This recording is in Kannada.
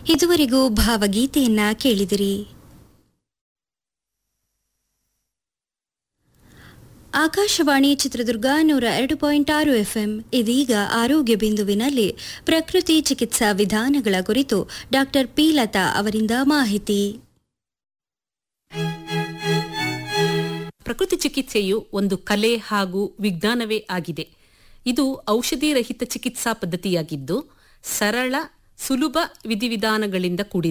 ಇದುವರೆಗೂ ಭಾವಗೀತೆಯನ್ನ ಕೇಳಿದಿರಿ ಆಕಾಶವಾಣಿ ಚಿತ್ರದುರ್ಗ ನೂರ ಎರಡು ಪಾಯಿಂಟ್ ಆರು ಎಫ್ಎಂ ಇದೀಗ ಆರೋಗ್ಯ ಬಿಂದುವಿನಲ್ಲಿ ಪ್ರಕೃತಿ ಚಿಕಿತ್ಸಾ ವಿಧಾನಗಳ ಕುರಿತು ಡಾಕ್ಟರ್ ಪಿ ಲತಾ ಅವರಿಂದ ಮಾಹಿತಿ ಪ್ರಕೃತಿ ಚಿಕಿತ್ಸೆಯು ಒಂದು ಕಲೆ ಹಾಗೂ ವಿಜ್ಞಾನವೇ ಆಗಿದೆ ಇದು ಔಷಧಿ ರಹಿತ ಚಿಕಿತ್ಸಾ ಪದ್ಧತಿಯಾಗಿದ್ದು ಸರಳ ಸುಲಭ ವಿಧಿವಿಧಾನಗಳಿಂದ ಕೂಡಿದೆ